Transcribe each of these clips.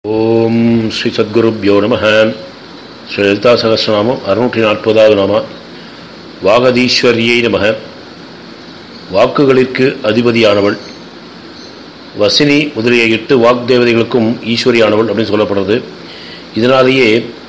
ஓம் ஸ்ரீ சத்குருப்யோ நம ஸ்ரீ லலிதா சகசிரநாமம் அறுநூற்றி நாற்பதாவது நாம வாகதீஸ்வரியை நம வாக்குகளிற்கு அதிபதியானவள் வசினி முதலிய எட்டு வாக்தேவதைகளுக்கும் ஈஸ்வரியானவள் அப்படின்னு சொல்லப்படுறது இதனாலேயே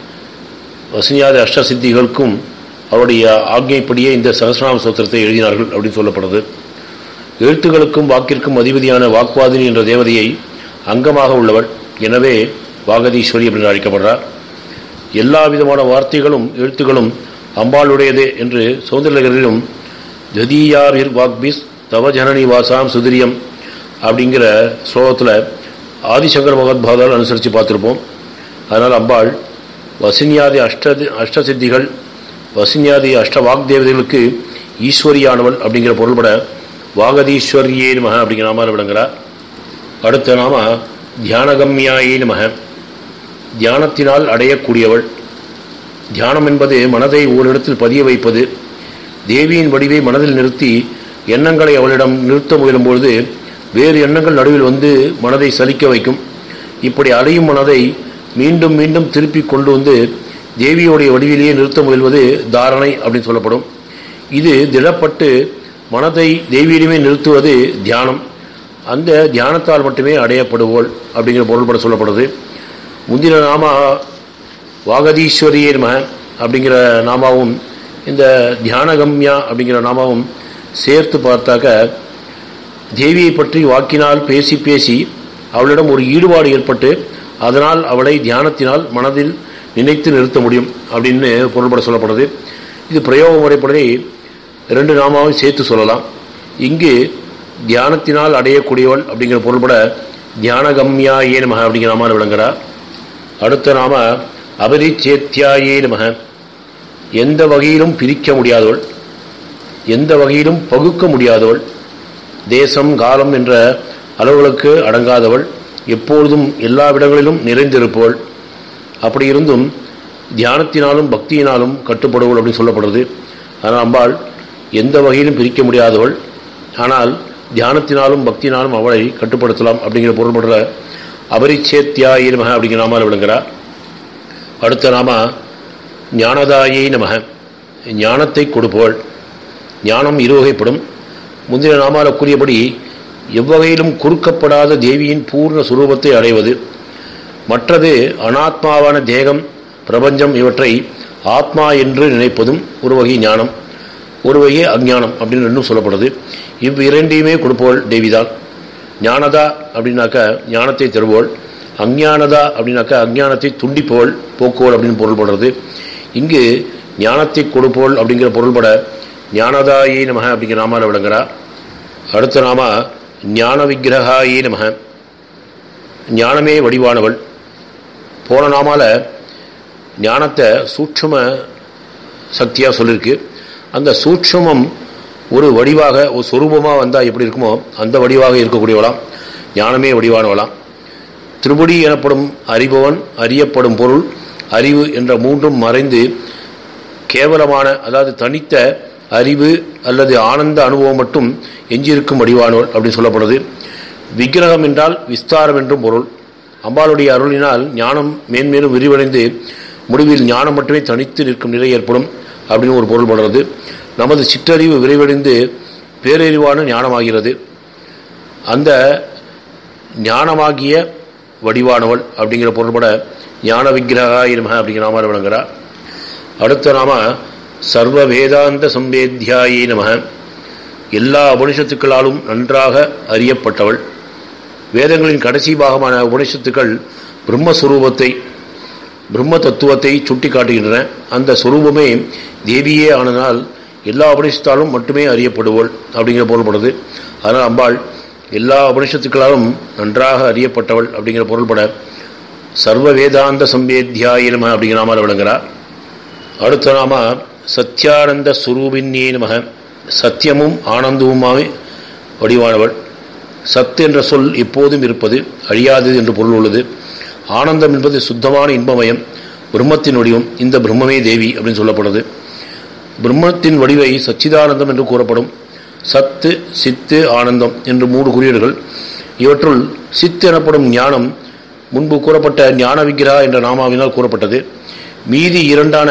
வசினியாத அஷ்டசித்திகளுக்கும் அவருடைய ஆக்ஞைப்படியே இந்த சகசிரநாம சோத்திரத்தை எழுதினார்கள் அப்படின்னு சொல்லப்படுறது எழுத்துகளுக்கும் வாக்கிற்கும் அதிபதியான வாக்வாதினி என்ற தேவதையை அங்கமாக உள்ளவள் எனவே வாகதீஸ்வரி அப்படின்னு அழைக்கப்படுறார் எல்லா விதமான வார்த்தைகளும் எழுத்துகளும் அம்பாளுடையதே என்று சௌந்தரலகரிலும் ஜதீயாவிர் வாக்பிஸ் தவ ஜனனி வாசாம் சுதிரியம் அப்படிங்கிற ஸ்லோகத்தில் ஆதிசங்கர மகத்பாதால் அனுசரித்து பார்த்துருப்போம் அதனால் அம்பாள் வசினியாதி அஷ்ட அஷ்டசித்திகள் வசினியாதி அஷ்ட வாக்தேவதைகளுக்கு ஈஸ்வரியானவள் அப்படிங்கிற பொருள்பட வாகதீஸ்வரியே நமக அப்படிங்கிற நாம விளங்குறார் அடுத்த நாம தியானகம்யாயே நமக தியானத்தினால் அடையக்கூடியவள் தியானம் என்பது மனதை ஓரிடத்தில் பதிய வைப்பது தேவியின் வடிவை மனதில் நிறுத்தி எண்ணங்களை அவளிடம் நிறுத்த முயலும்பொழுது வேறு எண்ணங்கள் நடுவில் வந்து மனதை சலிக்க வைக்கும் இப்படி அடையும் மனதை மீண்டும் மீண்டும் திருப்பி கொண்டு வந்து தேவியோடைய வடிவிலேயே நிறுத்த முயல்வது தாரணை அப்படின்னு சொல்லப்படும் இது திடப்பட்டு மனதை தேவியிடமே நிறுத்துவது தியானம் அந்த தியானத்தால் மட்டுமே அடையப்படுவோள் அப்படிங்கிற பொருள்பட சொல்லப்படுது முந்தின நாம வாகதீஸ்வரியே நம அப்படிங்கிற நாமாவும் இந்த தியானகம்யா அப்படிங்கிற நாமாவும் சேர்த்து பார்த்தாக்க தேவியை பற்றி வாக்கினால் பேசி பேசி அவளிடம் ஒரு ஈடுபாடு ஏற்பட்டு அதனால் அவளை தியானத்தினால் மனதில் நினைத்து நிறுத்த முடியும் அப்படின்னு பொருள்பட சொல்லப்படுது இது பிரயோக முறைப்படி ரெண்டு நாமாவும் சேர்த்து சொல்லலாம் இங்கு தியானத்தினால் அடையக்கூடியவள் அப்படிங்கிற பொருள்பட தியானகம்யாயே நமக அப்படிங்கிற நாமால் விளங்குறார் அடுத்த நாம அபரிச்சேத்தியாயே நமக எந்த வகையிலும் பிரிக்க முடியாதவள் எந்த வகையிலும் பகுக்க முடியாதவள் தேசம் காலம் என்ற அளவுகளுக்கு அடங்காதவள் எப்பொழுதும் எல்லா இடங்களிலும் நிறைந்திருப்பவள் அப்படி இருந்தும் தியானத்தினாலும் பக்தியினாலும் கட்டுப்படுவள் அப்படின்னு சொல்லப்படுறது ஆனால் அம்பாள் எந்த வகையிலும் பிரிக்க முடியாதவள் ஆனால் தியானத்தினாலும் பக்தினாலும் அவளை கட்டுப்படுத்தலாம் அப்படிங்கிற பொருள்படுற அபரிச்சேத்தியாயி நமக அப்படிங்கிற நாமால் விளங்குறார் அடுத்த நாம ஞானதாயை நமக ஞானத்தை கொடுப்பவள் ஞானம் இருவகைப்படும் முந்தின நாமால கூறியபடி எவ்வகையிலும் குறுக்கப்படாத தேவியின் பூர்ண சுரூபத்தை அடைவது மற்றது அனாத்மாவான தேகம் பிரபஞ்சம் இவற்றை ஆத்மா என்று நினைப்பதும் ஒரு வகை ஞானம் ஒரு வகை அஜ்ஞானம் அப்படின்னு இன்னும் சொல்லப்படுது இவ்விரண்டையுமே கொடுப்பவள் தேவிதான் ஞானதா அப்படின்னாக்கா ஞானத்தை தருவோள் அஞ்ஞானதா அப்படின்னாக்கா அஞ்ஞானத்தை துண்டிப்பவள் போக்குவள் அப்படின்னு பொருள்படுறது இங்கு ஞானத்தை கொடுப்போள் அப்படிங்கிற பொருள்பட ஞானதாயே நமக அப்படிங்கிற நாமால விளங்குறா அடுத்த நாம ஞான விக்கிரகாயே நமக ஞானமே வடிவானவள் போன நாமால ஞானத்தை சூட்சும சக்தியாக சொல்லியிருக்கு அந்த சூட்சுமம் ஒரு வடிவாக ஒரு சொரூபமாக வந்தால் எப்படி இருக்குமோ அந்த வடிவாக இருக்கக்கூடியவளாம் ஞானமே வடிவானவளாம் திருபடி எனப்படும் அறிபவன் அறியப்படும் பொருள் அறிவு என்ற மூன்றும் மறைந்து கேவலமான அதாவது தனித்த அறிவு அல்லது ஆனந்த அனுபவம் மட்டும் எஞ்சியிருக்கும் வடிவானவள் அப்படின்னு சொல்லப்படுது விக்கிரகம் என்றால் விஸ்தாரம் என்றும் பொருள் அம்பாளுடைய அருளினால் ஞானம் மேன்மேலும் விரிவடைந்து முடிவில் ஞானம் மட்டுமே தனித்து நிற்கும் நிலை ஏற்படும் அப்படின்னு ஒரு பொருள்படுறது நமது சிற்றறிவு விரைவடைந்து பேரறிவான ஞானமாகிறது அந்த ஞானமாகிய வடிவானவள் அப்படிங்கிற பொருள்பட ஞான விக்கிரகாய நம அப்படிங்கிற நாம விளங்குறார் அடுத்த நாம சர்வ வேதாந்த சம்பேத்தியாயே நம எல்லா உபனிஷத்துக்களாலும் நன்றாக அறியப்பட்டவள் வேதங்களின் கடைசி பாகமான உபனிஷத்துக்கள் பிரம்மஸ்வரூபத்தை பிரம்ம தத்துவத்தை சுட்டி காட்டுகின்றன அந்த சுரூபமே தேவியே ஆனதால் எல்லா உபனிஷத்தாலும் மட்டுமே அறியப்படுவோள் அப்படிங்கிற பொருள்படுது அதனால் அம்பாள் எல்லா உபனிஷத்துக்களாலும் நன்றாக அறியப்பட்டவள் அப்படிங்கிற பொருள்பட சர்வ வேதாந்த சம்பேத்தியாய நம அப்படிங்கிற நாமால் விளங்குறார் அடுத்த நாம சத்யானந்த சுரூபின்யே நமக சத்தியமும் ஆனந்தவுமாவே வடிவானவள் சத் என்ற சொல் எப்போதும் இருப்பது அழியாதது என்று பொருள் உள்ளது ஆனந்தம் என்பது சுத்தமான இன்பமயம் பிரம்மத்தின் வடிவம் இந்த பிரம்மமே தேவி அப்படின்னு சொல்லப்படுது பிரம்மத்தின் வடிவை சச்சிதானந்தம் என்று கூறப்படும் சத்து சித்து ஆனந்தம் என்று மூன்று குறியீடுகள் இவற்றுள் சித்து எனப்படும் ஞானம் முன்பு கூறப்பட்ட ஞான விக்கிரா என்ற நாமாவினால் கூறப்பட்டது மீதி இரண்டான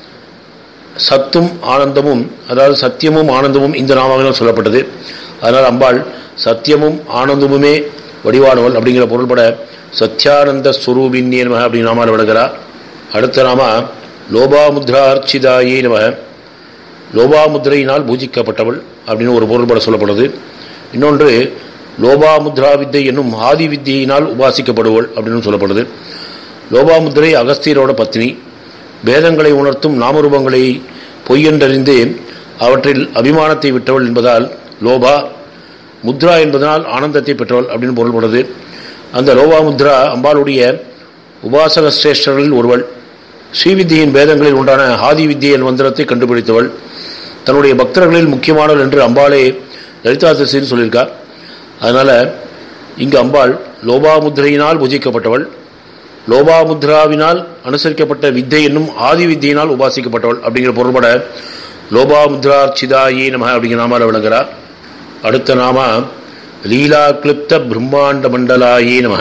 சத்தும் ஆனந்தமும் அதாவது சத்தியமும் ஆனந்தமும் இந்த நாமாவினால் சொல்லப்பட்டது அதனால் அம்பாள் சத்தியமும் ஆனந்தமுமே வடிவானவள் அப்படிங்கிற பொருள்பட சத்யானந்த ஸ்வரூபின்யே நம அப்படின்னு நாமால் விளங்குகிறார் அடுத்த நாம லோபாமுத்ரா அர்ச்சிதாயே நம லோபாமுத்ரையினால் பூஜிக்கப்பட்டவள் அப்படின்னு ஒரு பொருள்பட சொல்லப்படுது இன்னொன்று லோபாமுத்ரா வித்தை என்னும் ஆதி வித்தியினால் உபாசிக்கப்படுவள் அப்படின்னு சொல்லப்படுது லோபாமுத்ரை அகஸ்தியரோட பத்னி வேதங்களை உணர்த்தும் நாமரூபங்களை பொய்யென்றறிந்து அவற்றில் அபிமானத்தை விட்டவள் என்பதால் லோபா முத்ரா என்பதனால் ஆனந்தத்தை பெற்றவள் அப்படின்னு பொருள்படுது அந்த லோபா முத்ரா அம்பாளுடைய உபாசக சிரேஷ்டர்களில் ஒருவள் ஸ்ரீவித்தியின் வேதங்களில் உண்டான ஆதி வித்தியன் மந்திரத்தை கண்டுபிடித்தவள் தன்னுடைய பக்தர்களில் முக்கியமானவள் என்று அம்பாளே லலிதா தசின்னு சொல்லியிருக்கார் அதனால் இங்கு அம்பாள் லோபாமுத்ரையினால் பூஜிக்கப்பட்டவள் லோபாமுத்ராவினால் அனுசரிக்கப்பட்ட வித்தை என்னும் ஆதி வித்தியினால் உபாசிக்கப்பட்டவள் அப்படிங்கிற பொருள்பட லோபாமுத்ரார்ச்சிதாயே நம அப்படிங்கிற நாமால விளங்குகிறார் அடுத்த நாம லீலா கிளிப்த பிரம்மாண்ட மண்டலாயே நம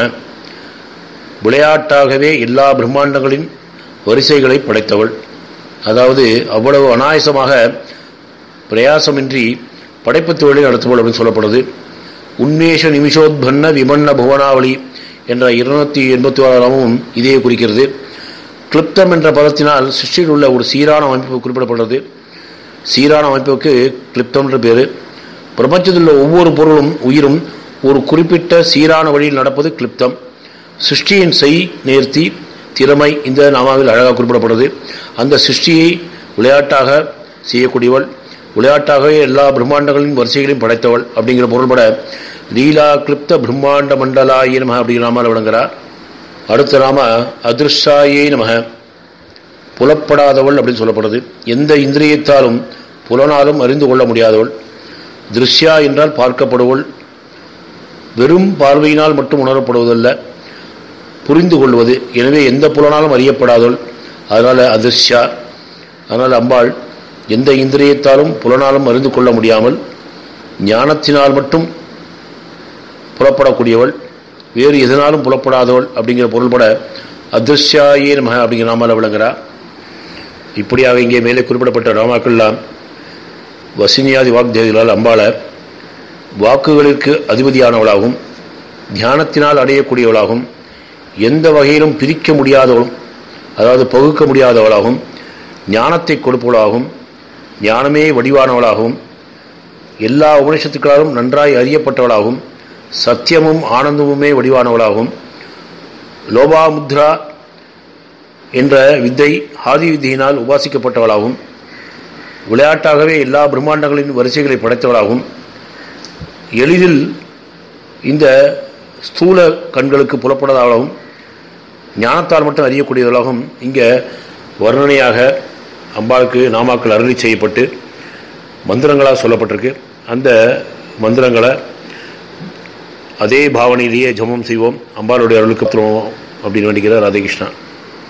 விளையாட்டாகவே எல்லா பிரம்மாண்டங்களின் வரிசைகளை படைத்தவள் அதாவது அவ்வளவு அனாயசமாக பிரயாசமின்றி படைப்பு தொழிலை நடத்துவள் அப்படின்னு சொல்லப்படுது உன்மேஷ நிமிஷோத்பன்ன விமன்ன புவனாவளி என்ற இருநூத்தி எண்பத்தி ஓராமும் இதே குறிக்கிறது கிளிப்தம் என்ற பதத்தினால் சிருஷ்டியில் உள்ள ஒரு சீரான அமைப்பு குறிப்பிடப்படுறது சீரான அமைப்புக்கு கிளிப்தம் என்ற பேர் பிரபஞ்சத்தில் உள்ள ஒவ்வொரு பொருளும் உயிரும் ஒரு குறிப்பிட்ட சீரான வழியில் நடப்பது கிளிப்தம் சிருஷ்டியின் செய் நேர்த்தி திறமை இந்த நாமாவில் அழகாக குறிப்பிடப்படுது அந்த சிருஷ்டியை விளையாட்டாக செய்யக்கூடியவள் விளையாட்டாகவே எல்லா பிரம்மாண்டங்களின் வரிசைகளையும் படைத்தவள் அப்படிங்கிற பொருள்பட லீலா கிளிப்த பிரம்மாண்ட மண்டலாயே நம அப்படிங்கிற நாமால் விளங்குகிறார் அடுத்த நாம அதிர்ஷாயே நம புலப்படாதவள் அப்படின்னு சொல்லப்படுது எந்த இந்திரியத்தாலும் புலனாலும் அறிந்து கொள்ள முடியாதவள் திருஷ்யா என்றால் பார்க்கப்படுவள் வெறும் பார்வையினால் மட்டும் உணரப்படுவதல்ல புரிந்து கொள்வது எனவே எந்த புலனாலும் அறியப்படாதவள் அதனால் அதிர்ஷ்யா அதனால் அம்பாள் எந்த இந்திரியத்தாலும் புலனாலும் அறிந்து கொள்ள முடியாமல் ஞானத்தினால் மட்டும் புலப்படக்கூடியவள் வேறு எதனாலும் புலப்படாதவள் அப்படிங்கிற பொருள்பட அதிர்ஷ்யாயே நம அப்படிங்கிற நாமால விளங்குறா இப்படியாக இங்கே மேலே குறிப்பிடப்பட்ட நாமாக்கள்லாம் வசினியாதி வாக்தேவிகளால் அம்பாள வாக்குகளிற்கு அதிபதியானவளாகும் தியானத்தினால் அடையக்கூடியவளாகும் எந்த வகையிலும் பிரிக்க முடியாதவளும் அதாவது பகுக்க முடியாதவளாகும் ஞானத்தை கொடுப்பவளாகும் ஞானமே வடிவானவளாகவும் எல்லா உபனிஷத்துக்களாலும் நன்றாய் அறியப்பட்டவளாகும் சத்தியமும் ஆனந்தமுமே வடிவானவளாகும் லோபாமுத்ரா என்ற வித்தை ஆதி வித்தியினால் உபாசிக்கப்பட்டவளாகும் விளையாட்டாகவே எல்லா பிரம்மாண்டங்களின் வரிசைகளை படைத்தவளாகும் எளிதில் இந்த ஸ்தூல கண்களுக்கு புலப்படாதவளாகவும் ஞானத்தால் மட்டும் அறியக்கூடியவளாகவும் இங்கே வர்ணனையாக அம்பாளுக்கு நாமாக்கள் அருளி செய்யப்பட்டு மந்திரங்களாக சொல்லப்பட்டிருக்கு அந்த மந்திரங்களை அதே பாவனையிலேயே ஜபம் செய்வோம் அம்பாளுடைய அருளுக்கு அப்படின்னு வேண்டிக்கிறார் ராதகிருஷ்ணா